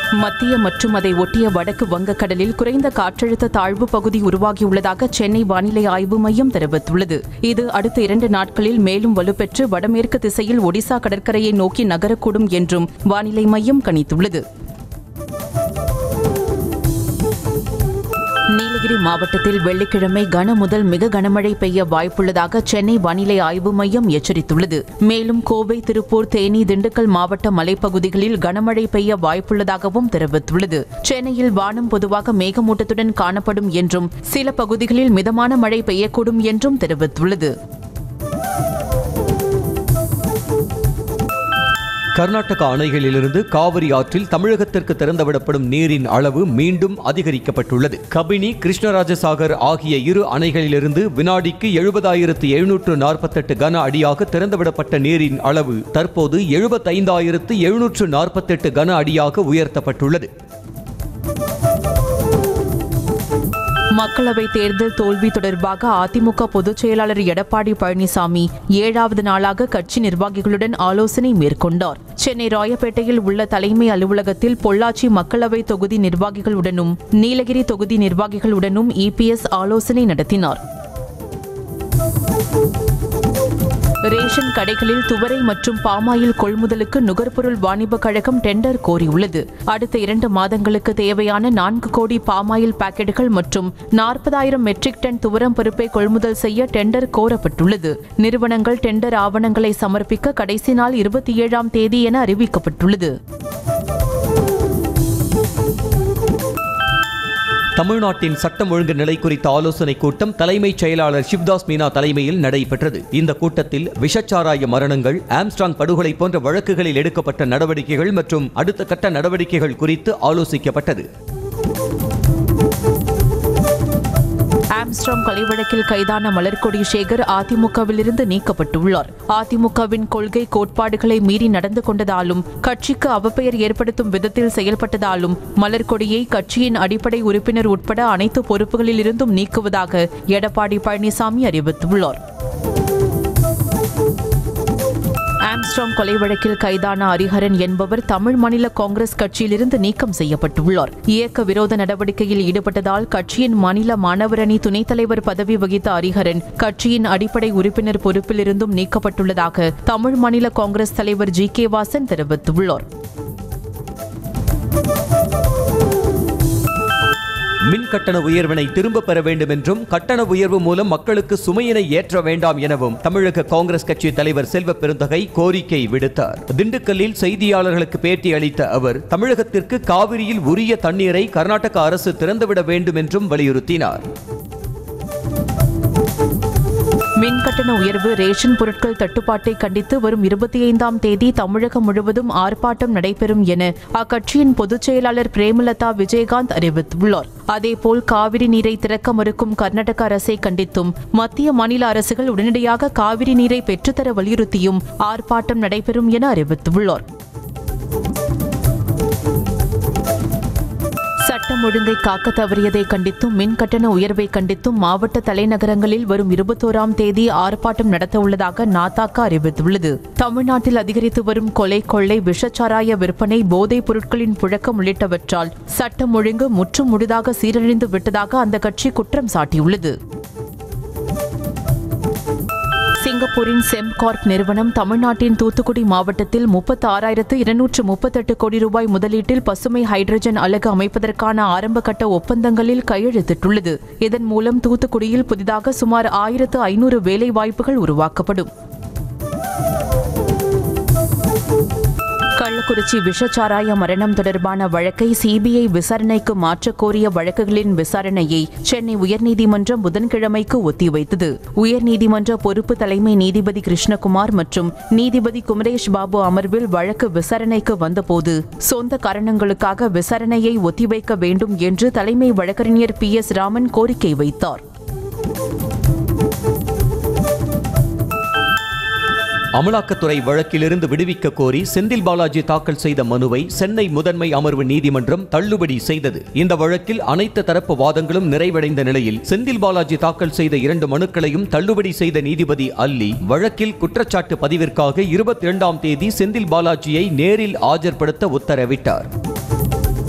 மத்திய மற்றும் அதை ஒட்டிய வடக்கு வங்கக்கடலில் குறைந்த காற்றழுத்த தாழ்வு பகுதி உருவாகியுள்ளதாக சென்னை வானிலை ஆய்வு மையம் தெரிவித்துள்ளது இது அடுத்த இரண்டு நாட்களில் மேலும் வலுப்பெற்று வடமேற்கு திசையில் ஒடிசா கடற்கரையை நோக்கி நகரக்கூடும் என்றும் வானிலை மையம் கணித்துள்ளது நீலகிரி மாவட்டத்தில் வெள்ளிக்கிழமை கன முதல் மிக கனமழை பெய்ய வாய்ப்புள்ளதாக சென்னை வானிலை ஆய்வு மையம் எச்சரித்துள்ளது மேலும் கோவை திருப்பூர் தேனி திண்டுக்கல் மாவட்ட மலைப்பகுதிகளில் கனமழை பெய்ய வாய்ப்புள்ளதாகவும் தெரிவித்துள்ளது சென்னையில் வானம் பொதுவாக மேகமூட்டத்துடன் காணப்படும் என்றும் சில பகுதிகளில் மிதமான மழை பெய்யக்கூடும் என்றும் தெரிவித்துள்ளது கர்நாடக அணைகளிலிருந்து காவிரி ஆற்றில் தமிழகத்திற்கு திறந்துவிடப்படும் நீரின் அளவு மீண்டும் அதிகரிக்கப்பட்டுள்ளது கபினி கிருஷ்ணராஜசாகர் ஆகிய இரு அணைகளிலிருந்து வினாடிக்கு எழுபதாயிரத்து எழுநூற்று நாற்பத்தெட்டு கன அடியாக திறந்துவிடப்பட்ட நீரின் அளவு தற்போது எழுபத்தைந்தாயிரத்து எழுநூற்று நாற்பத்தெட்டு கன அடியாக உயர்த்தப்பட்டுள்ளது மக்களவைத் தேர்தல் தோல்வி தொடர்பாக அதிமுக பொதுச் செயலாளர் எடப்பாடி பழனிசாமி ஏழாவது நாளாக கட்சி நிர்வாகிகளுடன் ஆலோசனை மேற்கொண்டார் சென்னை ராயப்பேட்டையில் உள்ள தலைமை அலுவலகத்தில் பொள்ளாச்சி மக்களவை தொகுதி நிர்வாகிகளுடனும் நீலகிரி தொகுதி நிர்வாகிகளுடனும் இபிஎஸ் ஆலோசனை நடத்தினார் ரேஷன் கடைகளில் துவரை மற்றும் பாமாயில் கொள்முதலுக்கு நுகர்பொருள் வாணிபக் கழகம் டெண்டர் கோரியுள்ளது அடுத்த இரண்டு மாதங்களுக்கு தேவையான நான்கு கோடி பாமாயில் பாக்கெட்டுகள் மற்றும் நாற்பதாயிரம் மெட்ரிக் டன் துவரம் பருப்பை கொள்முதல் செய்ய டெண்டர் கோரப்பட்டுள்ளது நிறுவனங்கள் டெண்டர் ஆவணங்களை சமர்ப்பிக்க கடைசி நாள் இருபத்தி ஏழாம் தேதி என அறிவிக்கப்பட்டுள்ளது தமிழ்நாட்டின் சட்டம் ஒழுங்கு நிலை குறித்த ஆலோசனைக் கூட்டம் தலைமைச் செயலாளர் சிவ்தாஸ் மீனா தலைமையில் நடைபெற்றது இந்த கூட்டத்தில் விஷச்சாராய மரணங்கள் ஆம்ஸ்ட்ராங் படுகொலை போன்ற வழக்குகளில் எடுக்கப்பட்ட நடவடிக்கைகள் மற்றும் அடுத்த கட்ட நடவடிக்கைகள் குறித்து ஆலோசிக்கப்பட்டது ஆம்ஸ்ட்ராங் கொலை வழக்கில் கைதான மலர்கொடி சேகர் அதிமுகவிலிருந்து நீக்கப்பட்டுள்ளார் அதிமுகவின் கொள்கை கோட்பாடுகளை மீறி நடந்து கொண்டதாலும் கட்சிக்கு அவப்பெயர் ஏற்படுத்தும் விதத்தில் செயல்பட்டதாலும் மலர்கொடியை கட்சியின் அடிப்படை உறுப்பினர் உட்பட அனைத்து பொறுப்புகளில் இருந்தும் நீக்குவதாக எடப்பாடி பழனிசாமி அறிவித்துள்ளார் ஆம்ஸ்ட்ராங் கொலை வழக்கில் கைதான ஹரிஹரன் என்பவர் தமிழ் மாநில காங்கிரஸ் கட்சியிலிருந்து நீக்கம் செய்யப்பட்டுள்ளார் இயக்க விரோத நடவடிக்கையில் ஈடுபட்டதால் கட்சியின் மாநில மாணவர் அணி துணைத் தலைவர் பதவி வகித்த ஹரிஹரன் கட்சியின் அடிப்படை உறுப்பினர் பொறுப்பிலிருந்தும் நீக்கப்பட்டுள்ளதாக தமிழ் மாநில காங்கிரஸ் தலைவர் ஜி கே வாசன் தெரிவித்துள்ளார் மின் கட்டண உயர்வினை திரும்பப் பெற வேண்டும் என்றும் கட்டண உயர்வு மூலம் மக்களுக்கு சுமையினை ஏற்ற வேண்டாம் எனவும் தமிழக காங்கிரஸ் கட்சி தலைவர் செல்வ பெருந்தகை கோரிக்கை விடுத்தார் திண்டுக்கல்லில் செய்தியாளர்களுக்கு பேட்டி அளித்த அவர் தமிழகத்திற்கு காவிரியில் உரிய தண்ணீரை கர்நாடக அரசு திறந்துவிட வேண்டும் என்றும் வலியுறுத்தினார் மின் கட்டண உயர்வு ரேஷன் பொருட்கள் தட்டுப்பாட்டை கண்டித்து வரும் இருபத்தி ஐந்தாம் தேதி தமிழகம் முழுவதும் ஆர்ப்பாட்டம் நடைபெறும் என அக்கட்சியின் பொதுச் செயலாளர் பிரேமலதா விஜயகாந்த் அறிவித்துள்ளார் அதேபோல் காவிரி நீரை திறக்க மறுக்கும் கர்நாடக அரசை கண்டித்தும் மத்திய மாநில அரசுகள் உடனடியாக காவிரி நீரை பெற்றுத்தர வலியுறுத்தியும் ஆர்ப்பாட்டம் நடைபெறும் என அறிவித்துள்ளார் சட்டம் ஒழுங்கை காக்க தவறியதை கண்டித்தும் மின் கட்டண உயர்வை கண்டித்தும் மாவட்ட தலைநகரங்களில் வரும் இருபத்தோராம் தேதி ஆர்ப்பாட்டம் நடத்த உள்ளதாக நாதாக அறிவித்துள்ளது தமிழ்நாட்டில் அதிகரித்து வரும் கொலை கொள்ளை விஷச்சாராய விற்பனை போதைப் பொருட்களின் புழக்கம் உள்ளிட்டவற்றால் சட்டம் ஒழுங்கு முற்றும் முழுதாக சீரழிந்து விட்டதாக அந்த கட்சி குற்றம் சாட்டியுள்ளது சிங்கப்பூரின் செம்கார்ப் நிறுவனம் தமிழ்நாட்டின் தூத்துக்குடி மாவட்டத்தில் முப்பத்தி ஆறாயிரத்து இருநூற்று முப்பத்தெட்டு கோடி ரூபாய் முதலீட்டில் பசுமை ஹைட்ரஜன் அலகு அமைப்பதற்கான ஆரம்பகட்ட ஒப்பந்தங்களில் கையெழுத்திட்டுள்ளது இதன் மூலம் தூத்துக்குடியில் புதிதாக சுமார் ஆயிரத்து ஐநூறு வேலை வாய்ப்புகள் உருவாக்கப்படும் கள்ளக்குறிச்சி விஷச்சாராய மரணம் தொடர்பான வழக்கை சிபிஐ விசாரணைக்கு மாற்றக் கோரிய வழக்குகளின் விசாரணையை சென்னை உயர்நீதிமன்றம் புதன்கிழமைக்கு ஒத்திவைத்தது உயர்நீதிமன்ற பொறுப்பு தலைமை நீதிபதி கிருஷ்ணகுமார் மற்றும் நீதிபதி குமரேஷ் பாபு அமர்வில் வழக்கு விசாரணைக்கு வந்தபோது சொந்த காரணங்களுக்காக விசாரணையை ஒத்திவைக்க வேண்டும் என்று தலைமை வழக்கறிஞர் பி எஸ் ராமன் கோரிக்கை வைத்தார் அமலாக்கத்துறை வழக்கிலிருந்து விடுவிக்க கோரி செந்தில் பாலாஜி தாக்கல் செய்த மனுவை சென்னை முதன்மை அமர்வு நீதிமன்றம் தள்ளுபடி செய்தது இந்த வழக்கில் அனைத்து தரப்பு வாதங்களும் நிறைவடைந்த நிலையில் செந்தில் பாலாஜி தாக்கல் செய்த இரண்டு மனுக்களையும் தள்ளுபடி செய்த நீதிபதி அல்லி வழக்கில் குற்றச்சாட்டு பதிவிற்காக இருபத்தி இரண்டாம் தேதி செந்தில் பாலாஜியை நேரில் ஆஜர்படுத்த உத்தரவிட்டார்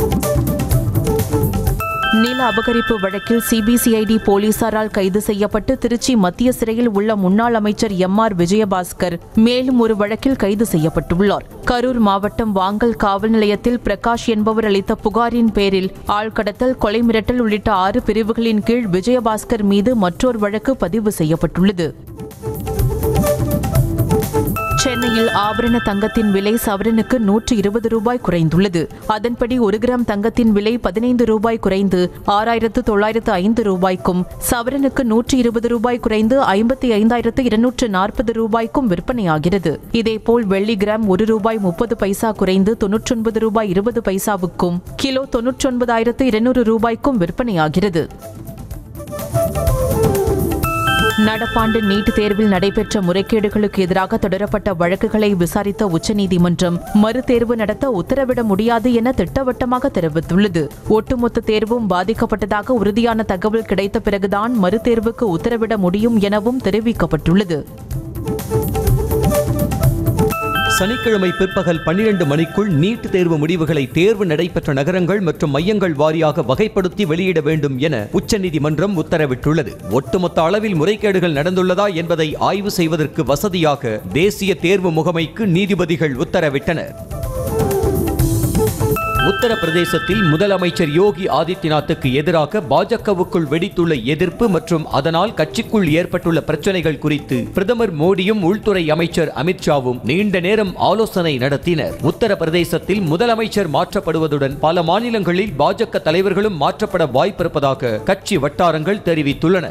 நில அபகரிப்பு வழக்கில் சிபிசிஐடி போலீசாரால் கைது செய்யப்பட்டு திருச்சி மத்திய சிறையில் உள்ள முன்னாள் அமைச்சர் எம் ஆர் விஜயபாஸ்கர் மேலும் ஒரு வழக்கில் கைது செய்யப்பட்டுள்ளார் கரூர் மாவட்டம் வாங்கல் காவல் நிலையத்தில் பிரகாஷ் என்பவர் அளித்த புகாரின் பேரில் ஆள்கடத்தல் கொலை மிரட்டல் உள்ளிட்ட ஆறு பிரிவுகளின் கீழ் விஜயபாஸ்கர் மீது மற்றொரு வழக்கு பதிவு செய்யப்பட்டுள்ளது சென்னையில் ஆபரண தங்கத்தின் விலை சவரனுக்கு நூற்று இருபது ரூபாய் குறைந்துள்ளது அதன்படி ஒரு கிராம் தங்கத்தின் விலை பதினைந்து ரூபாய் குறைந்து ஆறாயிரத்து தொள்ளாயிரத்து ஐந்து ரூபாய்க்கும் சவரனுக்கு நூற்று இருபது ரூபாய் குறைந்து ஐம்பத்தி ஐந்தாயிரத்து இருநூற்று நாற்பது ரூபாய்க்கும் விற்பனையாகிறது இதேபோல் வெள்ளி கிராம் ஒரு ரூபாய் முப்பது பைசா குறைந்து தொன்னூற்றொன்பது ரூபாய் இருபது பைசாவுக்கும் கிலோ தொன்னூற்றொன்பதாயிரத்து இருநூறு ரூபாய்க்கும் விற்பனையாகிறது நடப்பாண்டு நீட் தேர்வில் நடைபெற்ற முறைகேடுகளுக்கு எதிராக தொடரப்பட்ட வழக்குகளை விசாரித்த உச்சநீதிமன்றம் மறுதேர்வு நடத்த உத்தரவிட முடியாது என திட்டவட்டமாக தெரிவித்துள்ளது ஒட்டுமொத்த தேர்வும் பாதிக்கப்பட்டதாக உறுதியான தகவல் கிடைத்த பிறகுதான் மறுதேர்வுக்கு உத்தரவிட முடியும் எனவும் தெரிவிக்கப்பட்டுள்ளது சனிக்கிழமை பிற்பகல் பன்னிரண்டு மணிக்குள் நீட் தேர்வு முடிவுகளை தேர்வு நடைபெற்ற நகரங்கள் மற்றும் மையங்கள் வாரியாக வகைப்படுத்தி வெளியிட வேண்டும் என உச்சநீதிமன்றம் உத்தரவிட்டுள்ளது ஒட்டுமொத்த அளவில் முறைகேடுகள் நடந்துள்ளதா என்பதை ஆய்வு செய்வதற்கு வசதியாக தேசிய தேர்வு முகமைக்கு நீதிபதிகள் உத்தரவிட்டனர் உத்தரப்பிரதேசத்தில் முதலமைச்சர் யோகி ஆதித்யநாத்துக்கு எதிராக பாஜகவுக்குள் வெடித்துள்ள எதிர்ப்பு மற்றும் அதனால் கட்சிக்குள் ஏற்பட்டுள்ள பிரச்சனைகள் குறித்து பிரதமர் மோடியும் உள்துறை அமைச்சர் அமித்ஷாவும் நீண்ட நேரம் ஆலோசனை நடத்தினர் உத்தரப்பிரதேசத்தில் முதலமைச்சர் மாற்றப்படுவதுடன் பல மாநிலங்களில் பாஜக தலைவர்களும் மாற்றப்பட வாய்ப்பிருப்பதாக கட்சி வட்டாரங்கள் தெரிவித்துள்ளன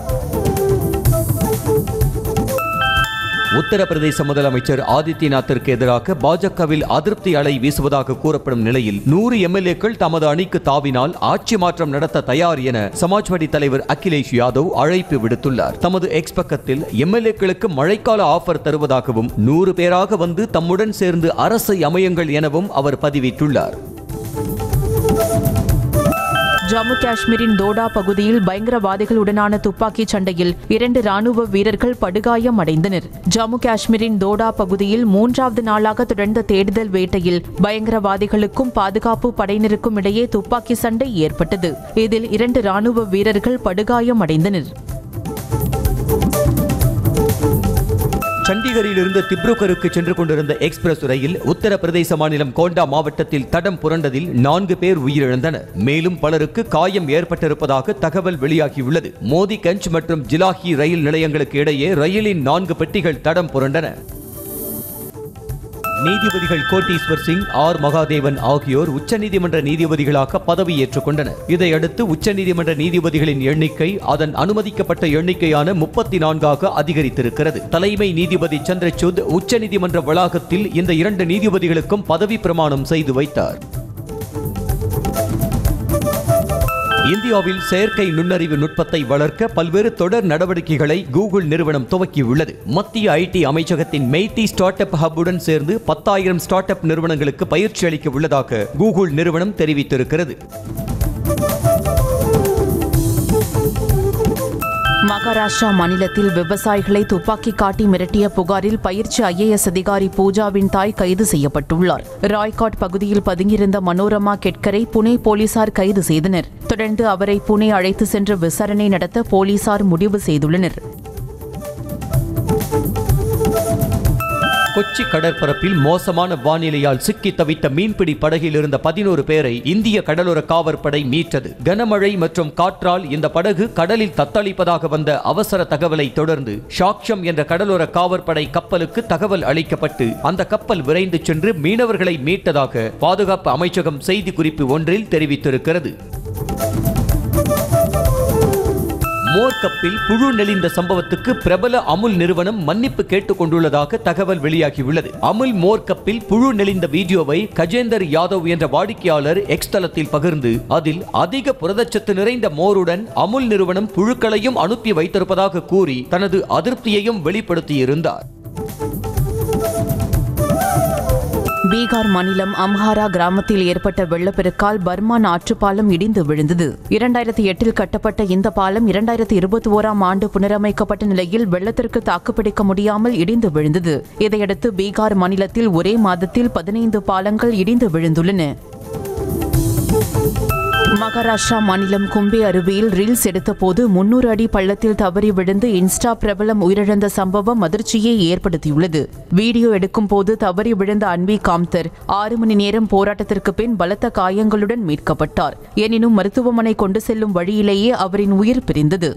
உத்தரப்பிரதேச முதலமைச்சர் ஆதித்யநாத்திற்கு எதிராக பாஜகவில் அதிருப்தி அலை வீசுவதாக கூறப்படும் நிலையில் நூறு எம்எல்ஏக்கள் தமது அணிக்கு தாவினால் ஆட்சி மாற்றம் நடத்த தயார் என சமாஜ்வாடி தலைவர் அகிலேஷ் யாதவ் அழைப்பு விடுத்துள்ளார் தமது எக்ஸ் பக்கத்தில் எம்எல்ஏக்களுக்கு மழைக்கால ஆஃபர் தருவதாகவும் நூறு பேராக வந்து தம்முடன் சேர்ந்து அரசை அமையுங்கள் எனவும் அவர் பதிவிட்டுள்ளார் ஜம்மு காஷ்மீரின் தோடா பகுதியில் பயங்கரவாதிகளுடனான துப்பாக்கிச் சண்டையில் இரண்டு ராணுவ வீரர்கள் படுகாயம் அடைந்தனர் ஜம்மு காஷ்மீரின் தோடா பகுதியில் மூன்றாவது நாளாக தொடர்ந்த தேடுதல் வேட்டையில் பயங்கரவாதிகளுக்கும் பாதுகாப்பு படையினருக்கும் இடையே துப்பாக்கி சண்டை ஏற்பட்டது இதில் இரண்டு ராணுவ வீரர்கள் படுகாயம் அடைந்தனர் சண்டிகரிலிருந்து திப்ருகருக்கு சென்று கொண்டிருந்த எக்ஸ்பிரஸ் ரயில் உத்தரப்பிரதேச மாநிலம் கோண்டா மாவட்டத்தில் தடம் புரண்டதில் நான்கு பேர் உயிரிழந்தனர் மேலும் பலருக்கு காயம் ஏற்பட்டிருப்பதாக தகவல் வெளியாகியுள்ளது மோதிகஞ்ச் மற்றும் ஜிலாஹி ரயில் நிலையங்களுக்கு இடையே ரயிலின் நான்கு பெட்டிகள் தடம் புரண்டன நீதிபதிகள் கோட்டீஸ்வர் சிங் ஆர் மகாதேவன் ஆகியோர் உச்சநீதிமன்ற நீதிபதிகளாக பதவியேற்றுக் கொண்டனர் இதையடுத்து உச்சநீதிமன்ற நீதிபதிகளின் எண்ணிக்கை அதன் அனுமதிக்கப்பட்ட எண்ணிக்கையான முப்பத்தி நான்காக அதிகரித்திருக்கிறது தலைமை நீதிபதி சந்திரசூட் உச்சநீதிமன்ற வளாகத்தில் இந்த இரண்டு நீதிபதிகளுக்கும் பதவி பிரமாணம் செய்து வைத்தார் இந்தியாவில் செயற்கை நுண்ணறிவு நுட்பத்தை வளர்க்க பல்வேறு தொடர் நடவடிக்கைகளை கூகுள் நிறுவனம் துவக்கியுள்ளது மத்திய ஐடி அமைச்சகத்தின் மெய்தி ஸ்டார்ட் அப் ஹப்புடன் சேர்ந்து பத்தாயிரம் ஸ்டார்ட் அப் நிறுவனங்களுக்கு பயிற்சி அளிக்க உள்ளதாக கூகுள் நிறுவனம் தெரிவித்திருக்கிறது மகாராஷ்டிரா மாநிலத்தில் விவசாயிகளை துப்பாக்கி காட்டி மிரட்டிய புகாரில் பயிற்சி ஐஏஎஸ் அதிகாரி பூஜாவின் தாய் கைது செய்யப்பட்டுள்ளார் ராய்காட் பகுதியில் பதுங்கியிருந்த மனோரமா கெட்கரை புனே போலீசார் கைது செய்தனர் தொடர்ந்து அவரை புனே அழைத்து சென்று விசாரணை நடத்த போலீசார் முடிவு செய்துள்ளனர் கொச்சி கடற்பரப்பில் மோசமான வானிலையால் சிக்கி தவித்த மீன்பிடி படகில் இருந்த பதினோரு பேரை இந்திய கடலோர காவற்படை மீட்டது கனமழை மற்றும் காற்றால் இந்த படகு கடலில் தத்தளிப்பதாக வந்த அவசர தகவலை தொடர்ந்து ஷாக்ஷம் என்ற கடலோர காவற்படை கப்பலுக்கு தகவல் அளிக்கப்பட்டு அந்த கப்பல் விரைந்து சென்று மீனவர்களை மீட்டதாக பாதுகாப்பு அமைச்சகம் செய்திக்குறிப்பு ஒன்றில் தெரிவித்திருக்கிறது மோர் கப்பில் புழு நெளிந்த சம்பவத்துக்கு பிரபல அமுல் நிறுவனம் மன்னிப்பு கேட்டுக் கொண்டுள்ளதாக தகவல் வெளியாகியுள்ளது அமுல் மோர் கப்பில் புழு நெளிந்த வீடியோவை கஜேந்தர் யாதவ் என்ற வாடிக்கையாளர் எக்ஸ் தளத்தில் பகிர்ந்து அதில் அதிக புரதச்சத்து நிறைந்த மோருடன் அமுல் நிறுவனம் புழுக்களையும் அனுப்பி வைத்திருப்பதாக கூறி தனது அதிருப்தியையும் வெளிப்படுத்தியிருந்தார் பீகார் மாநிலம் அம்ஹாரா கிராமத்தில் ஏற்பட்ட வெள்ளப்பெருக்கால் பர்மான் ஆற்றுப்பாலம் இடிந்து விழுந்தது இரண்டாயிரத்தி எட்டில் கட்டப்பட்ட இந்த பாலம் இரண்டாயிரத்தி இருபத்தி ஓராம் ஆண்டு புனரமைக்கப்பட்ட நிலையில் வெள்ளத்திற்கு தாக்குப்பிடிக்க முடியாமல் இடிந்து விழுந்தது இதையடுத்து பீகார் மாநிலத்தில் ஒரே மாதத்தில் பதினைந்து பாலங்கள் இடிந்து விழுந்துள்ளன மகாராஷ்டிரா மாநிலம் கும்பே அருவியில் ரீல்ஸ் எடுத்தபோது முன்னூறு அடி பள்ளத்தில் தவறி விழுந்து இன்ஸ்டா பிரபலம் உயிரிழந்த சம்பவம் அதிர்ச்சியை ஏற்படுத்தியுள்ளது வீடியோ எடுக்கும் போது தவறி விழுந்த அன்வி காம்தர் ஆறு மணி நேரம் போராட்டத்திற்கு பின் பலத்த காயங்களுடன் மீட்கப்பட்டார் எனினும் மருத்துவமனை கொண்டு செல்லும் வழியிலேயே அவரின் உயிர் பிரிந்தது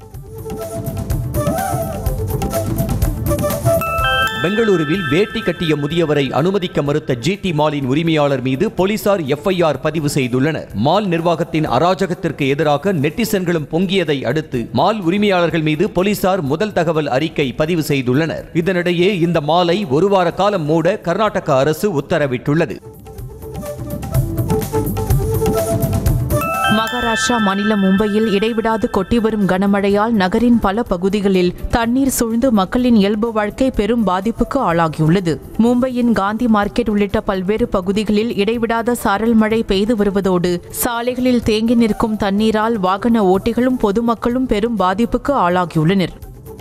பெங்களூருவில் வேட்டி கட்டிய முதியவரை அனுமதிக்க மறுத்த ஜிடி மாலின் உரிமையாளர் மீது போலீசார் எஃப்ஐஆர் பதிவு செய்துள்ளனர் மால் நிர்வாகத்தின் அராஜகத்திற்கு எதிராக நெட்டிசன்களும் பொங்கியதை அடுத்து மால் உரிமையாளர்கள் மீது போலீசார் முதல் தகவல் அறிக்கை பதிவு செய்துள்ளனர் இதனிடையே இந்த மாலை ஒரு வார காலம் மூட கர்நாடக அரசு உத்தரவிட்டுள்ளது மகாராஷ்டிரா மாநிலம் மும்பையில் இடைவிடாது கொட்டி வரும் கனமழையால் நகரின் பல பகுதிகளில் தண்ணீர் சூழ்ந்து மக்களின் இயல்பு வாழ்க்கை பெரும் பாதிப்புக்கு ஆளாகியுள்ளது மும்பையின் காந்தி மார்க்கெட் உள்ளிட்ட பல்வேறு பகுதிகளில் இடைவிடாத சாரல் மழை பெய்து வருவதோடு சாலைகளில் தேங்கி நிற்கும் தண்ணீரால் வாகன ஓட்டிகளும் பொதுமக்களும் பெரும் பாதிப்புக்கு ஆளாகியுள்ளனர்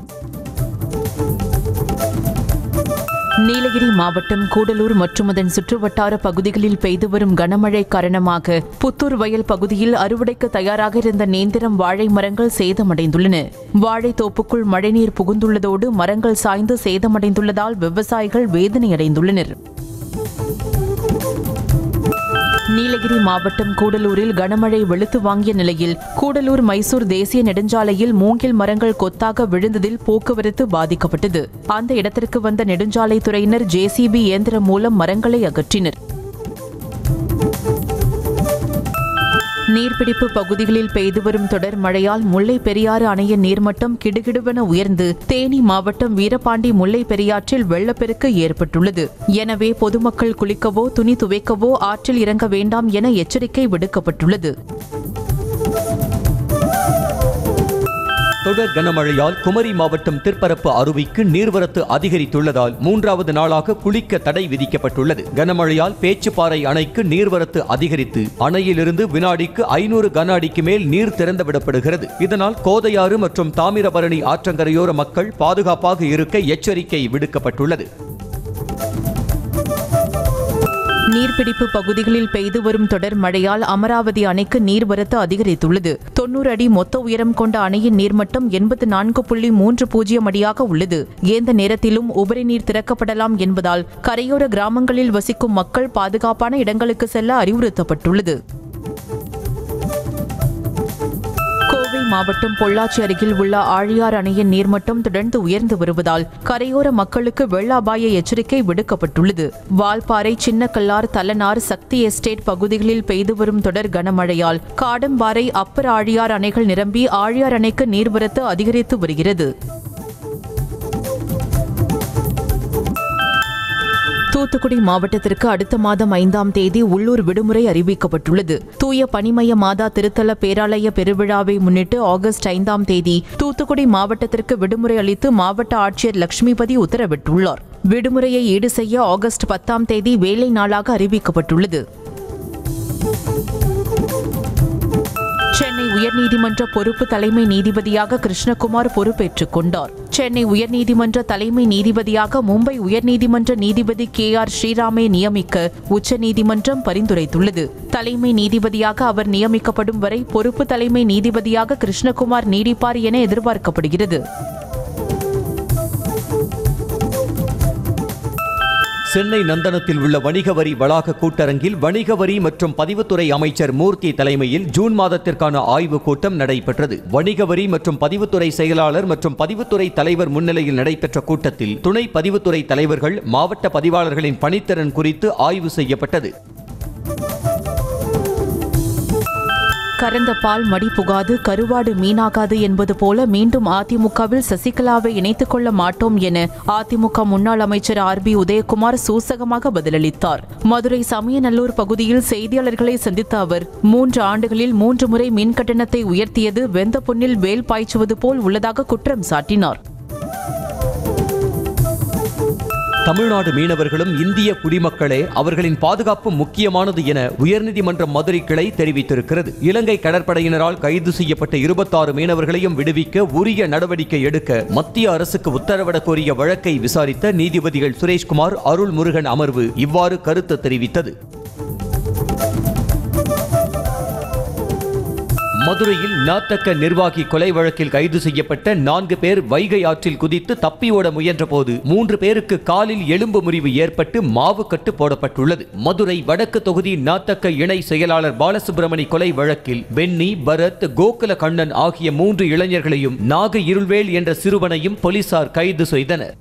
நீலகிரி மாவட்டம் கூடலூர் மற்றும் அதன் சுற்றுவட்டார பகுதிகளில் பெய்து வரும் கனமழை காரணமாக புத்தூர் வயல் பகுதியில் அறுவடைக்கு தயாராக இருந்த நேந்திரம் வாழை மரங்கள் சேதமடைந்துள்ளன வாழை தோப்புக்குள் மழைநீர் புகுந்துள்ளதோடு மரங்கள் சாய்ந்து சேதமடைந்துள்ளதால் விவசாயிகள் வேதனையடைந்துள்ளனர் நீலகிரி மாவட்டம் கூடலூரில் கனமழை வெளுத்து வாங்கிய நிலையில் கூடலூர் மைசூர் தேசிய நெடுஞ்சாலையில் மூங்கில் மரங்கள் கொத்தாக விழுந்ததில் போக்குவரத்து பாதிக்கப்பட்டது அந்த இடத்திற்கு வந்த நெடுஞ்சாலைத்துறையினர் ஜேசிபி இயந்திரம் மூலம் மரங்களை அகற்றினர் நீர்பிடிப்பு பகுதிகளில் பெய்து வரும் தொடர் மழையால் முல்லை பெரியாறு அணையின் நீர்மட்டம் கிடுகிடுவென உயர்ந்து தேனி மாவட்டம் வீரபாண்டி முல்லை பெரியாற்றில் வெள்ளப்பெருக்கு ஏற்பட்டுள்ளது எனவே பொதுமக்கள் குளிக்கவோ துணி துவைக்கவோ ஆற்றில் இறங்க வேண்டாம் என எச்சரிக்கை விடுக்கப்பட்டுள்ளது தொடர் கனமழையால் குமரி மாவட்டம் திற்பரப்பு அருவிக்கு நீர்வரத்து அதிகரித்துள்ளதால் மூன்றாவது நாளாக குளிக்க தடை விதிக்கப்பட்டுள்ளது கனமழையால் பேச்சுப்பாறை அணைக்கு நீர்வரத்து அதிகரித்து அணையிலிருந்து வினாடிக்கு ஐநூறு கன அடிக்கு மேல் நீர் திறந்துவிடப்படுகிறது இதனால் கோதையாறு மற்றும் தாமிரபரணி ஆற்றங்கரையோர மக்கள் பாதுகாப்பாக இருக்க எச்சரிக்கை விடுக்கப்பட்டுள்ளது நீர்பிடிப்பு பகுதிகளில் பெய்து வரும் தொடர் மழையால் அமராவதி அணைக்கு நீர்வரத்து அதிகரித்துள்ளது தொன்னூறு அடி மொத்த உயரம் கொண்ட அணையின் நீர்மட்டம் எண்பத்து நான்கு புள்ளி மூன்று பூஜ்ஜியம் அடியாக உள்ளது எந்த நேரத்திலும் உபரி நீர் திறக்கப்படலாம் என்பதால் கரையோர கிராமங்களில் வசிக்கும் மக்கள் பாதுகாப்பான இடங்களுக்கு செல்ல அறிவுறுத்தப்பட்டுள்ளது கோவை மாவட்டம் பொள்ளாச்சி அருகில் உள்ள ஆழியார் அணையின் நீர்மட்டம் தொடர்ந்து உயர்ந்து வருவதால் கரையோர மக்களுக்கு வெள்ள அபாய எச்சரிக்கை விடுக்கப்பட்டுள்ளது வால்பாறை சின்னக்கல்லார் தலனார் சக்தி எஸ்டேட் பகுதிகளில் பெய்து வரும் தொடர் கனமழையால் காடம்பாறை அப்பர் ஆழியார் அணைகள் நிரம்பி ஆழியார் அணைக்கு நீர்வரத்து அதிகரித்து வருகிறது தூத்துக்குடி மாவட்டத்திற்கு அடுத்த மாதம் ஐந்தாம் தேதி உள்ளூர் விடுமுறை அறிவிக்கப்பட்டுள்ளது தூய பனிமய மாதா திருத்தல பேராலய பெருவிழாவை முன்னிட்டு ஆகஸ்ட் ஐந்தாம் தேதி தூத்துக்குடி மாவட்டத்திற்கு விடுமுறை அளித்து மாவட்ட ஆட்சியர் லட்சுமிபதி உத்தரவிட்டுள்ளார் விடுமுறையை ஈடு செய்ய ஆகஸ்ட் பத்தாம் தேதி வேலை நாளாக அறிவிக்கப்பட்டுள்ளது சென்னை உயர்நீதிமன்ற பொறுப்பு தலைமை நீதிபதியாக கிருஷ்ணகுமார் பொறுப்பேற்றுக் கொண்டார் சென்னை உயர்நீதிமன்ற தலைமை நீதிபதியாக மும்பை உயர்நீதிமன்ற நீதிபதி கே ஆர் ஸ்ரீராமை நியமிக்க உச்சநீதிமன்றம் பரிந்துரைத்துள்ளது தலைமை நீதிபதியாக அவர் நியமிக்கப்படும் வரை பொறுப்பு தலைமை நீதிபதியாக கிருஷ்ணகுமார் நீடிப்பார் என எதிர்பார்க்கப்படுகிறது சென்னை நந்தனத்தில் உள்ள வணிக வரி வளாக கூட்டரங்கில் வணிக வரி மற்றும் பதிவுத்துறை அமைச்சர் மூர்த்தி தலைமையில் ஜூன் மாதத்திற்கான ஆய்வுக் கூட்டம் நடைபெற்றது வணிக வரி மற்றும் பதிவுத்துறை செயலாளர் மற்றும் பதிவுத்துறை தலைவர் முன்னிலையில் நடைபெற்ற கூட்டத்தில் துணை பதிவுத்துறை தலைவர்கள் மாவட்ட பதிவாளர்களின் பணித்திறன் குறித்து ஆய்வு செய்யப்பட்டது கறந்த பால் மடி புகாது கருவாடு மீனாகாது என்பது போல மீண்டும் அதிமுகவில் சசிகலாவை இணைத்துக் கொள்ள மாட்டோம் என அதிமுக முன்னாள் அமைச்சர் ஆர் பி உதயகுமார் சூசகமாக பதிலளித்தார் மதுரை சமயநல்லூர் பகுதியில் செய்தியாளர்களை சந்தித்த அவர் மூன்று ஆண்டுகளில் மூன்று முறை மின் கட்டணத்தை உயர்த்தியது வெந்த பொன்னில் வேல் பாய்ச்சுவது போல் உள்ளதாக குற்றம் சாட்டினார் தமிழ்நாடு மீனவர்களும் இந்திய குடிமக்களே அவர்களின் பாதுகாப்பு முக்கியமானது என உயர்நீதிமன்ற மதுரை கிளை தெரிவித்திருக்கிறது இலங்கை கடற்படையினரால் கைது செய்யப்பட்ட இருபத்தாறு மீனவர்களையும் விடுவிக்க உரிய நடவடிக்கை எடுக்க மத்திய அரசுக்கு உத்தரவிடக் கோரிய வழக்கை விசாரித்த நீதிபதிகள் சுரேஷ்குமார் அருள் முருகன் அமர்வு இவ்வாறு கருத்து தெரிவித்தது மதுரையில் நாத்தக்க நிர்வாகி கொலை வழக்கில் கைது செய்யப்பட்ட நான்கு பேர் வைகை ஆற்றில் குதித்து தப்பி ஓட முயன்றபோது மூன்று பேருக்கு காலில் எலும்பு முறிவு ஏற்பட்டு மாவு கட்டு போடப்பட்டுள்ளது மதுரை வடக்கு தொகுதி நாத்தக்க இணை செயலாளர் பாலசுப்ரமணி கொலை வழக்கில் பென்னி பரத் கோகுல கண்ணன் ஆகிய மூன்று இளைஞர்களையும் நாக இருள்வேல் என்ற சிறுவனையும் போலீசார் கைது செய்தனர்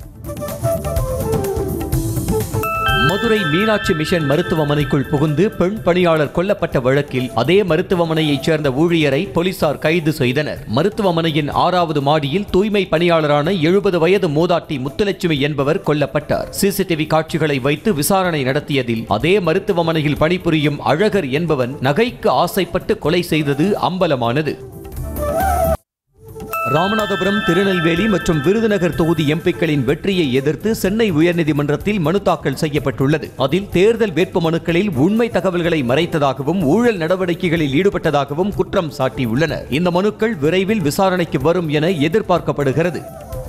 மதுரை மீனாட்சி மிஷன் மருத்துவமனைக்குள் புகுந்து பெண் பணியாளர் கொல்லப்பட்ட வழக்கில் அதே மருத்துவமனையைச் சேர்ந்த ஊழியரை போலீசார் கைது செய்தனர் மருத்துவமனையின் ஆறாவது மாடியில் தூய்மை பணியாளரான எழுபது வயது மூதாட்டி முத்துலட்சுமி என்பவர் கொல்லப்பட்டார் சிசிடிவி காட்சிகளை வைத்து விசாரணை நடத்தியதில் அதே மருத்துவமனையில் பணிபுரியும் அழகர் என்பவன் நகைக்கு ஆசைப்பட்டு கொலை செய்தது அம்பலமானது ராமநாதபுரம் திருநெல்வேலி மற்றும் விருதுநகர் தொகுதி எம்பிக்களின் வெற்றியை எதிர்த்து சென்னை உயர்நீதிமன்றத்தில் மனு தாக்கல் செய்யப்பட்டுள்ளது அதில் தேர்தல் வேட்பு மனுக்களில் உண்மை தகவல்களை மறைத்ததாகவும் ஊழல் நடவடிக்கைகளில் ஈடுபட்டதாகவும் குற்றம் சாட்டியுள்ளனர் இந்த மனுக்கள் விரைவில் விசாரணைக்கு வரும் என எதிர்பார்க்கப்படுகிறது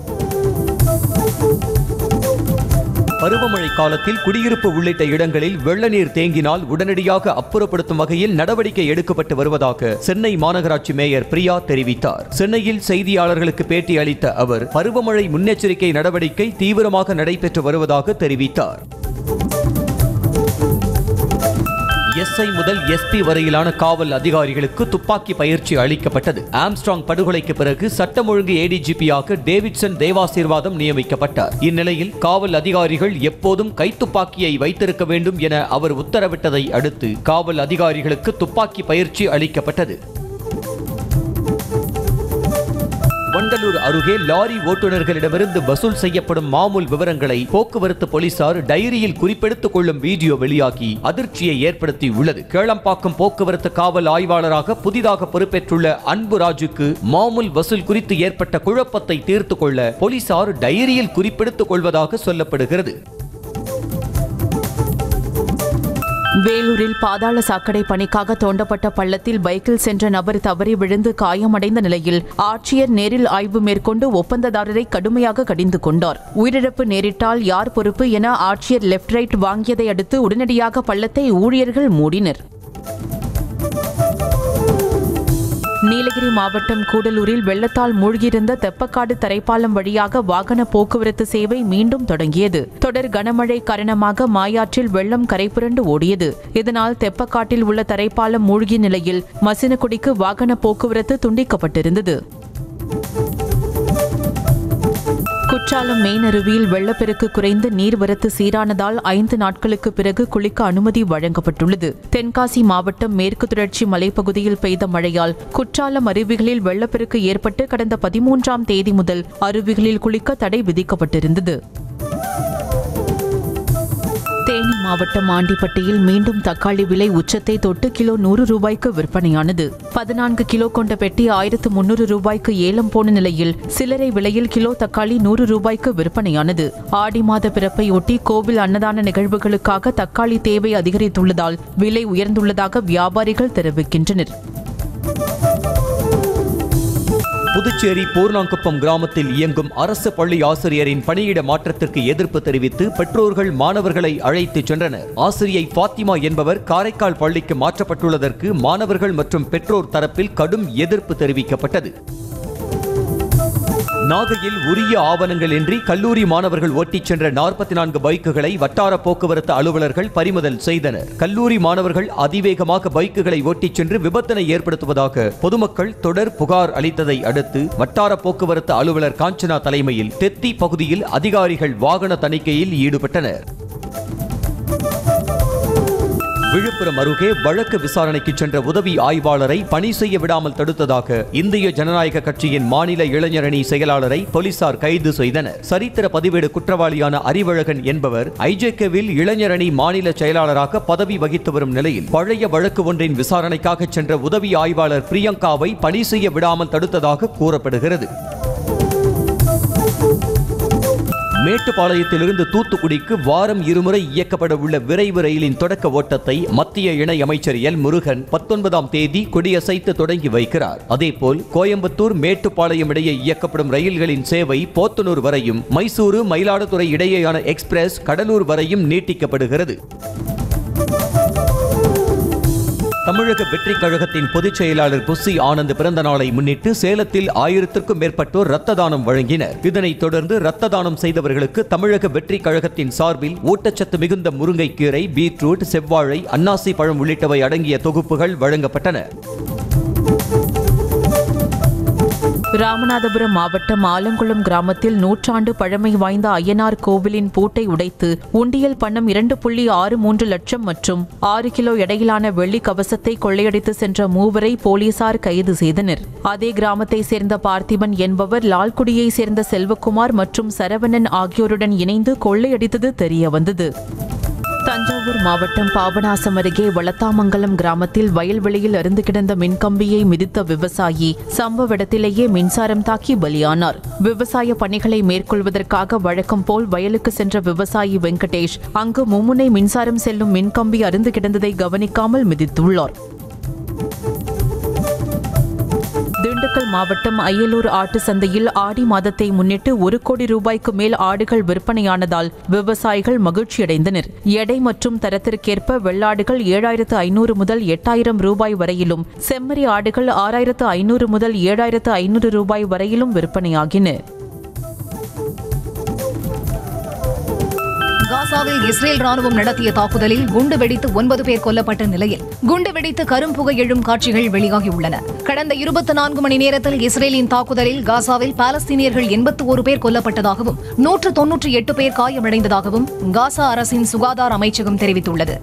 பருவமழை காலத்தில் குடியிருப்பு உள்ளிட்ட இடங்களில் வெள்ள நீர் தேங்கினால் உடனடியாக அப்புறப்படுத்தும் வகையில் நடவடிக்கை எடுக்கப்பட்டு வருவதாக சென்னை மாநகராட்சி மேயர் பிரியா தெரிவித்தார் சென்னையில் செய்தியாளர்களுக்கு பேட்டி அளித்த அவர் பருவமழை முன்னெச்சரிக்கை நடவடிக்கை தீவிரமாக நடைபெற்று வருவதாக தெரிவித்தார் எஸ்ஐ முதல் எஸ்பி வரையிலான காவல் அதிகாரிகளுக்கு துப்பாக்கி பயிற்சி அளிக்கப்பட்டது ஆம்ஸ்ட்ராங் படுகொலைக்கு பிறகு சட்டம் ஒழுங்கு ஏடிஜிபியாக டேவிட்சன் தேவாசீர்வாதம் நியமிக்கப்பட்டார் இந்நிலையில் காவல் அதிகாரிகள் எப்போதும் கைத்துப்பாக்கியை வைத்திருக்க வேண்டும் என அவர் உத்தரவிட்டதை அடுத்து காவல் அதிகாரிகளுக்கு துப்பாக்கி பயிற்சி அளிக்கப்பட்டது வண்டலூர் அருகே லாரி ஓட்டுநர்களிடமிருந்து வசூல் செய்யப்படும் மாமூல் விவரங்களை போக்குவரத்து போலீசார் டைரியில் குறிப்பெடுத்துக் கொள்ளும் வீடியோ வெளியாகி அதிர்ச்சியை ஏற்படுத்தி உள்ளது கேளம்பாக்கம் போக்குவரத்து காவல் ஆய்வாளராக புதிதாக பொறுப்பேற்றுள்ள அன்பு ராஜுக்கு மாமூல் வசூல் குறித்து ஏற்பட்ட குழப்பத்தை தீர்த்து கொள்ள போலீசார் டைரியில் குறிப்பெடுத்துக் கொள்வதாக சொல்லப்படுகிறது வேலூரில் பாதாள சாக்கடை பணிக்காக தோண்டப்பட்ட பள்ளத்தில் பைக்கில் சென்ற நபர் தவறி விழுந்து காயமடைந்த நிலையில் ஆட்சியர் நேரில் ஆய்வு மேற்கொண்டு ஒப்பந்ததாரரை கடுமையாக கடிந்து கொண்டார் உயிரிழப்பு நேரிட்டால் யார் பொறுப்பு என ஆட்சியர் லெப்ட் ரைட் வாங்கியதை அடுத்து உடனடியாக பள்ளத்தை ஊழியர்கள் மூடினர் நீலகிரி மாவட்டம் கூடலூரில் வெள்ளத்தால் மூழ்கியிருந்த தெப்பக்காடு தரைப்பாலம் வழியாக வாகன போக்குவரத்து சேவை மீண்டும் தொடங்கியது தொடர் கனமழை காரணமாக மாயாற்றில் வெள்ளம் கரைபுரண்டு ஓடியது இதனால் தெப்பக்காட்டில் உள்ள தரைப்பாலம் மூழ்கிய நிலையில் மசினகுடிக்கு வாகன போக்குவரத்து துண்டிக்கப்பட்டிருந்தது குற்றாலம் மெயின் அருவியில் வெள்ளப்பெருக்கு குறைந்து நீர்வரத்து சீரானதால் ஐந்து நாட்களுக்கு பிறகு குளிக்க அனுமதி வழங்கப்பட்டுள்ளது தென்காசி மாவட்டம் மேற்கு தொடர்ச்சி மலைப்பகுதியில் பெய்த மழையால் குற்றாலம் அருவிகளில் வெள்ளப்பெருக்கு ஏற்பட்டு கடந்த பதிமூன்றாம் தேதி முதல் அருவிகளில் குளிக்க தடை விதிக்கப்பட்டிருந்தது தேனி மாவட்டம் ஆண்டிப்பட்டியில் மீண்டும் தக்காளி விலை உச்சத்தை தொட்டு கிலோ நூறு ரூபாய்க்கு விற்பனையானது பதினான்கு கிலோ கொண்ட பெட்டி ஆயிரத்து முன்னூறு ரூபாய்க்கு ஏலம் போன நிலையில் சில்லறை விலையில் கிலோ தக்காளி நூறு ரூபாய்க்கு விற்பனையானது ஆடி மாத பிறப்பை ஒட்டி கோவில் அன்னதான நிகழ்வுகளுக்காக தக்காளி தேவை அதிகரித்துள்ளதால் விலை உயர்ந்துள்ளதாக வியாபாரிகள் தெரிவிக்கின்றனர் புதுச்சேரி பூர்ணாங்குப்பம் கிராமத்தில் இயங்கும் அரசு பள்ளி ஆசிரியரின் பணியிட மாற்றத்திற்கு எதிர்ப்பு தெரிவித்து பெற்றோர்கள் மாணவர்களை அழைத்துச் சென்றனர் ஆசிரியை ஃபாத்திமா என்பவர் காரைக்கால் பள்ளிக்கு மாற்றப்பட்டுள்ளதற்கு மாணவர்கள் மற்றும் பெற்றோர் தரப்பில் கடும் எதிர்ப்பு தெரிவிக்கப்பட்டது நாகையில் உரிய ஆவணங்கள் இன்றி கல்லூரி மாணவர்கள் ஓட்டிச் சென்ற நாற்பத்தி நான்கு பைக்குகளை வட்டார போக்குவரத்து அலுவலர்கள் பறிமுதல் செய்தனர் கல்லூரி மாணவர்கள் அதிவேகமாக பைக்குகளை ஓட்டிச் சென்று விபத்தினை ஏற்படுத்துவதாக பொதுமக்கள் தொடர் புகார் அளித்ததை அடுத்து வட்டார போக்குவரத்து அலுவலர் காஞ்சனா தலைமையில் தெத்தி பகுதியில் அதிகாரிகள் வாகன தணிக்கையில் ஈடுபட்டனர் விழுப்புரம் அருகே வழக்கு விசாரணைக்கு சென்ற உதவி ஆய்வாளரை பணி செய்ய விடாமல் தடுத்ததாக இந்திய ஜனநாயக கட்சியின் மாநில இளைஞரணி செயலாளரை போலீசார் கைது செய்தனர் சரித்திர பதிவேடு குற்றவாளியான அறிவழகன் என்பவர் ஐஜேகேவில் இளைஞரணி மாநில செயலாளராக பதவி வகித்து வரும் நிலையில் பழைய வழக்கு ஒன்றின் விசாரணைக்காக சென்ற உதவி ஆய்வாளர் பிரியங்காவை பணி செய்ய விடாமல் தடுத்ததாக கூறப்படுகிறது மேட்டுப்பாளையத்திலிருந்து தூத்துக்குடிக்கு வாரம் இருமுறை இயக்கப்பட உள்ள விரைவு ரயிலின் தொடக்க ஓட்டத்தை மத்திய இணை அமைச்சர் எல் முருகன் பத்தொன்பதாம் தேதி கொடியசைத்து தொடங்கி வைக்கிறார் அதேபோல் கோயம்புத்தூர் மேட்டுப்பாளையம் இடையே இயக்கப்படும் ரயில்களின் சேவை போத்தனூர் வரையும் மைசூரு மயிலாடுதுறை இடையேயான எக்ஸ்பிரஸ் கடலூர் வரையும் நீட்டிக்கப்படுகிறது தமிழக வெற்றி கழகத்தின் பொதுச் செயலாளர் புஸ்ஸி ஆனந்த் பிறந்த நாளை முன்னிட்டு சேலத்தில் ஆயிரத்திற்கும் மேற்பட்டோர் ரத்த தானம் வழங்கினர் இதனைத் தொடர்ந்து ரத்த தானம் செய்தவர்களுக்கு தமிழக வெற்றி கழகத்தின் சார்பில் ஊட்டச்சத்து மிகுந்த முருங்கைக்கீரை பீட்ரூட் செவ்வாழை அன்னாசி பழம் உள்ளிட்டவை அடங்கிய தொகுப்புகள் வழங்கப்பட்டன ராமநாதபுரம் மாவட்டம் ஆலங்குளம் கிராமத்தில் நூற்றாண்டு பழமை வாய்ந்த அய்யனார் கோவிலின் பூட்டை உடைத்து உண்டியல் பணம் இரண்டு புள்ளி ஆறு மூன்று லட்சம் மற்றும் ஆறு கிலோ எடையிலான வெள்ளி கவசத்தை கொள்ளையடித்து சென்ற மூவரை போலீசார் கைது செய்தனர் அதே கிராமத்தை சேர்ந்த பார்த்திபன் என்பவர் லால்குடியை சேர்ந்த செல்வகுமார் மற்றும் சரவணன் ஆகியோருடன் இணைந்து கொள்ளையடித்தது தெரியவந்தது தஞ்சாவூர் மாவட்டம் பாபநாசம் அருகே வளத்தாமங்கலம் கிராமத்தில் வயல்வெளியில் அருந்து கிடந்த மின்கம்பியை மிதித்த விவசாயி சம்பவ இடத்திலேயே மின்சாரம் தாக்கி பலியானார் விவசாய பணிகளை மேற்கொள்வதற்காக வழக்கம் போல் வயலுக்கு சென்ற விவசாயி வெங்கடேஷ் அங்கு மும்முனை மின்சாரம் செல்லும் மின்கம்பி அருந்து கிடந்ததை கவனிக்காமல் மிதித்துள்ளார் திண்டுக்கல் மாவட்டம் அய்யலூர் ஆட்டு சந்தையில் ஆடி மாதத்தை முன்னிட்டு ஒரு கோடி ரூபாய்க்கு மேல் ஆடுகள் விற்பனையானதால் விவசாயிகள் மகிழ்ச்சியடைந்தனர் எடை மற்றும் தரத்திற்கேற்ப வெள்ளாடுகள் ஏழாயிரத்து ஐநூறு முதல் எட்டாயிரம் ரூபாய் வரையிலும் செம்மறி ஆடுகள் ஆறாயிரத்து ஐநூறு முதல் ஏழாயிரத்து ஐநூறு ரூபாய் வரையிலும் விற்பனையாகின காசாவில் இஸ்ரேல் ராணுவம் நடத்திய தாக்குதலில் குண்டு வெடித்து ஒன்பது பேர் கொல்லப்பட்ட நிலையில் குண்டு வெடித்து கரும்புகை எழும் காட்சிகள் வெளியாகியுள்ளன கடந்த இருபத்தி நான்கு மணி நேரத்தில் இஸ்ரேலின் தாக்குதலில் காசாவில் பாலஸ்தீனியர்கள் எண்பத்தி ஒரு பேர் கொல்லப்பட்டதாகவும் நூற்று தொன்னூற்றி எட்டு பேர் காயமடைந்ததாகவும் காசா அரசின் சுகாதார அமைச்சகம் தெரிவித்துள்ளது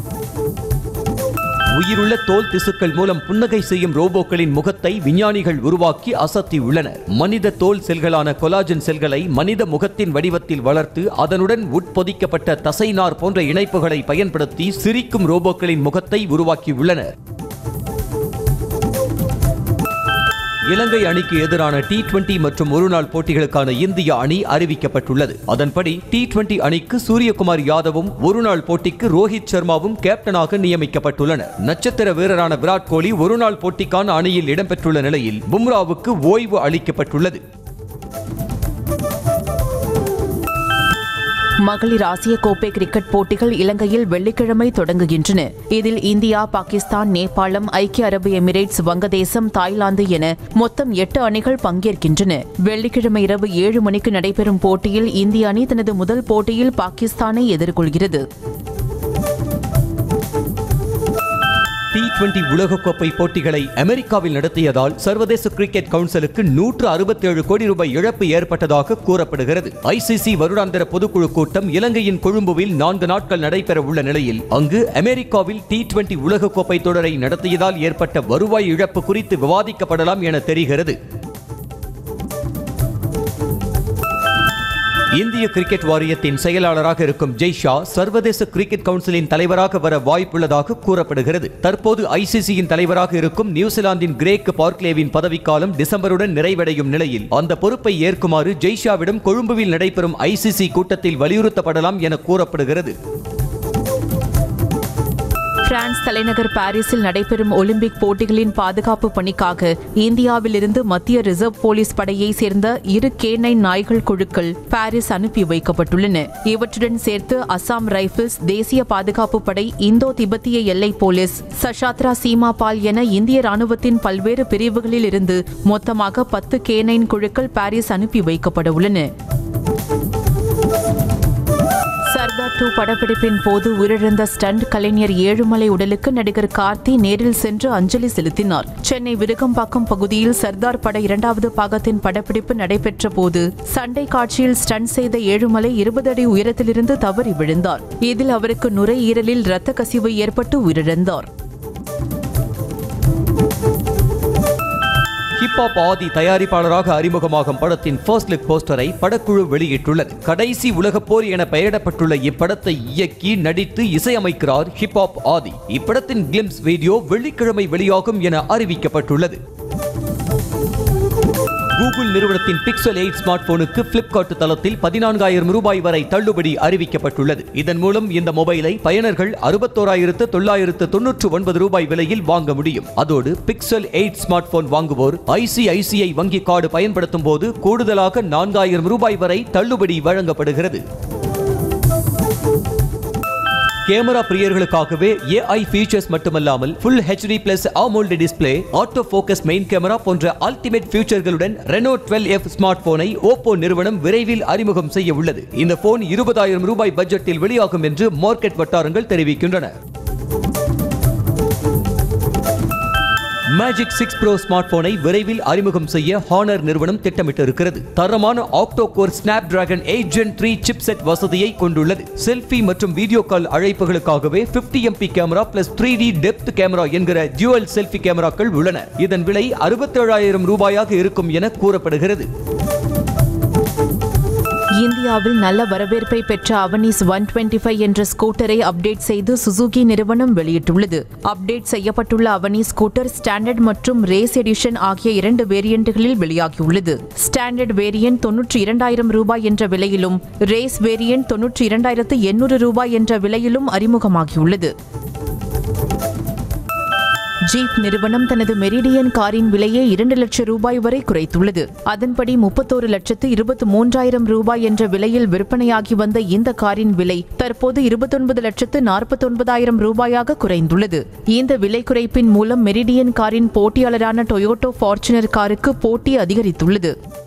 உயிருள்ள தோல் திசுக்கள் மூலம் புன்னகை செய்யும் ரோபோக்களின் முகத்தை விஞ்ஞானிகள் உருவாக்கி அசத்தியுள்ளனர் மனித தோல் செல்களான கொலாஜன் செல்களை மனித முகத்தின் வடிவத்தில் வளர்த்து அதனுடன் உட்பொதிக்கப்பட்ட தசைநார் போன்ற இணைப்புகளை பயன்படுத்தி சிரிக்கும் ரோபோக்களின் முகத்தை உருவாக்கியுள்ளனர் இலங்கை அணிக்கு எதிரான டி டுவெண்டி மற்றும் ஒருநாள் போட்டிகளுக்கான இந்திய அணி அறிவிக்கப்பட்டுள்ளது அதன்படி டி டுவெண்டி அணிக்கு சூரியகுமார் யாதவும் ஒருநாள் போட்டிக்கு ரோஹித் சர்மாவும் கேப்டனாக நியமிக்கப்பட்டுள்ளனர் நட்சத்திர வீரரான விராட் கோலி ஒருநாள் போட்டிக்கான அணியில் இடம்பெற்றுள்ள நிலையில் பும்ராவுக்கு ஓய்வு அளிக்கப்பட்டுள்ளது மகளிர் ஆசிய கோப்பை கிரிக்கெட் போட்டிகள் இலங்கையில் வெள்ளிக்கிழமை தொடங்குகின்றன இதில் இந்தியா பாகிஸ்தான் நேபாளம் ஐக்கிய அரபு எமிரேட்ஸ் வங்கதேசம் தாய்லாந்து என மொத்தம் எட்டு அணிகள் பங்கேற்கின்றன வெள்ளிக்கிழமை இரவு ஏழு மணிக்கு நடைபெறும் போட்டியில் இந்திய அணி தனது முதல் போட்டியில் பாகிஸ்தானை எதிர்கொள்கிறது டி டுவெண்டி உலகக்கோப்பை போட்டிகளை அமெரிக்காவில் நடத்தியதால் சர்வதேச கிரிக்கெட் கவுன்சிலுக்கு நூற்று அறுபத்தேழு கோடி ரூபாய் இழப்பு ஏற்பட்டதாக கூறப்படுகிறது ஐசிசி வருடாந்திர பொதுக்குழு கூட்டம் இலங்கையின் கொழும்புவில் நான்கு நாட்கள் நடைபெற உள்ள நிலையில் அங்கு அமெரிக்காவில் டி டுவெண்டி உலகக்கோப்பை தொடரை நடத்தியதால் ஏற்பட்ட வருவாய் இழப்பு குறித்து விவாதிக்கப்படலாம் என தெரிகிறது இந்திய கிரிக்கெட் வாரியத்தின் செயலாளராக இருக்கும் ஜெய்ஷா சர்வதேச கிரிக்கெட் கவுன்சிலின் தலைவராக வர வாய்ப்புள்ளதாக கூறப்படுகிறது தற்போது ஐசிசியின் தலைவராக இருக்கும் நியூசிலாந்தின் கிரேக் பார்க்லேவின் பதவிக்காலம் டிசம்பருடன் நிறைவடையும் நிலையில் அந்த பொறுப்பை ஏற்குமாறு ஜெய்ஷாவிடம் கொழும்புவில் நடைபெறும் ஐசிசி கூட்டத்தில் வலியுறுத்தப்படலாம் என கூறப்படுகிறது பிரான்ஸ் தலைநகர் பாரிஸில் நடைபெறும் ஒலிம்பிக் போட்டிகளின் பாதுகாப்பு பணிக்காக இந்தியாவிலிருந்து மத்திய ரிசர்வ் போலீஸ் படையை சேர்ந்த இரு கே நைன் நாய்கள் குழுக்கள் பாரிஸ் அனுப்பி வைக்கப்பட்டுள்ளன இவற்றுடன் சேர்த்து அசாம் ரைபிள்ஸ் தேசிய பாதுகாப்பு படை இந்தோ திபெத்திய எல்லை போலீஸ் சஷாத்ரா சீமா பால் என இந்திய ராணுவத்தின் பல்வேறு பிரிவுகளில் இருந்து மொத்தமாக பத்து கே நைன் குழுக்கள் பாரிஸ் அனுப்பி வைக்கப்பட உள்ளன சர்தார் டூ படப்பிடிப்பின் போது உயிரிழந்த ஸ்டண்ட் கலைஞர் ஏழுமலை உடலுக்கு நடிகர் கார்த்தி நேரில் சென்று அஞ்சலி செலுத்தினார் சென்னை விருகம்பாக்கம் பகுதியில் சர்தார் பட இரண்டாவது பாகத்தின் படப்பிடிப்பு நடைபெற்ற போது சண்டை காட்சியில் ஸ்டண்ட் செய்த ஏழுமலை இருபது அடி உயரத்திலிருந்து தவறி விழுந்தார் இதில் அவருக்கு நுரையீரலில் இரத்த கசிவு ஏற்பட்டு உயிரிழந்தார் ஹிப்ஹாப் ஆதி தயாரிப்பாளராக அறிமுகமாகும் படத்தின் ஃபர்ஸ்ட் லுக் போஸ்டரை படக்குழு வெளியிட்டுள்ளது கடைசி உலகப் போர் என பெயரிடப்பட்டுள்ள இப்படத்தை இயக்கி நடித்து இசையமைக்கிறார் ஹிப்ஹாப் ஆதி இப்படத்தின் கிளிம்ஸ் வீடியோ வெள்ளிக்கிழமை வெளியாகும் என அறிவிக்கப்பட்டுள்ளது கூகுள் நிறுவனத்தின் பிக்சல் எயிட் ஸ்மார்ட் போனுக்கு பிளிப்கார்ட் தளத்தில் பதினான்காயிரம் ரூபாய் வரை தள்ளுபடி அறிவிக்கப்பட்டுள்ளது இதன் மூலம் இந்த மொபைலை பயனர்கள் அறுபத்தோராயிரத்து தொள்ளாயிரத்து தொன்னூற்று ஒன்பது ரூபாய் விலையில் வாங்க முடியும் அதோடு பிக்சல் எயிட் ஸ்மார்ட் போன் வாங்குவோர் ஐசிஐசிஐ வங்கி கார்டு பயன்படுத்தும் போது கூடுதலாக நான்காயிரம் ரூபாய் வரை தள்ளுபடி வழங்கப்படுகிறது கேமரா பிரியர்களுக்காகவே ஏஐ ஃபீச்சர்ஸ் மட்டுமல்லாமல் full HD plus AMOLED display auto focus main camera போன்ற அல்டிமேட் ஃபியூச்சர்களுடன் ரெனோ டுவெல் எஃப் ஸ்மார்ட் போனை ஓப்போ நிறுவனம் விரைவில் அறிமுகம் செய்ய உள்ளது இந்த போன் இருபதாயிரம் ரூபாய் பட்ஜெட்டில் வெளியாகும் என்று மார்க்கெட் வட்டாரங்கள் தெரிவிக்கின்றன மேஜிக் சிக்ஸ் ப்ரோ ஸ்மார்ட் போனை விரைவில் அறிமுகம் செய்ய ஹானர் நிறுவனம் திட்டமிட்டிருக்கிறது தரமான octa core Snapdragon eight gen three chipset வசதியை கொண்டுள்ளது செல்ஃபி மற்றும் வீடியோ கால் அழைப்புகளுக்காகவே 50 MB camera plus three D depth camera என்கிற டியூவல் செல்ஃபி கேமராக்கள் உள்ளன இதன் விலை அறுபத்தேழாயிரம் ரூபாயாக இருக்கும் என கூறப்படுகிறது இந்தியாவில் நல்ல வரவேற்பை பெற்ற அவனிஸ் ஒன் டுவெண்ட்டி ஃபைவ் என்ற ஸ்கூட்டரை அப்டேட் செய்து சுசுகி நிறுவனம் வெளியிட்டுள்ளது அப்டேட் செய்யப்பட்டுள்ள அவனி ஸ்கூட்டர் ஸ்டாண்டர்ட் மற்றும் ரேஸ் எடிஷன் ஆகிய இரண்டு வேரியண்ட்டுகளில் வெளியாகியுள்ளது ஸ்டாண்டர்ட் வேரியன்ட் தொன்னூற்றி இரண்டாயிரம் ரூபாய் என்ற விலையிலும் ரேஸ் வேரியன்ட் தொன்னூற்றி இரண்டாயிரத்து எண்ணூறு ரூபாய் என்ற விலையிலும் அறிமுகமாகியுள்ளது ஜீப் நிறுவனம் தனது மெரிடியன் காரின் விலையை இரண்டு லட்சம் ரூபாய் வரை குறைத்துள்ளது அதன்படி முப்பத்தோரு லட்சத்து இருபத்தி மூன்றாயிரம் ரூபாய் என்ற விலையில் விற்பனையாகி வந்த இந்த காரின் விலை தற்போது இருபத்தொன்பது லட்சத்து நாற்பத்தொன்பதாயிரம் ரூபாயாக குறைந்துள்ளது இந்த விலை குறைப்பின் மூலம் மெரிடியன் காரின் போட்டியாளரான டொயோட்டோ ஃபார்ச்சுனர் காருக்கு போட்டி அதிகரித்துள்ளது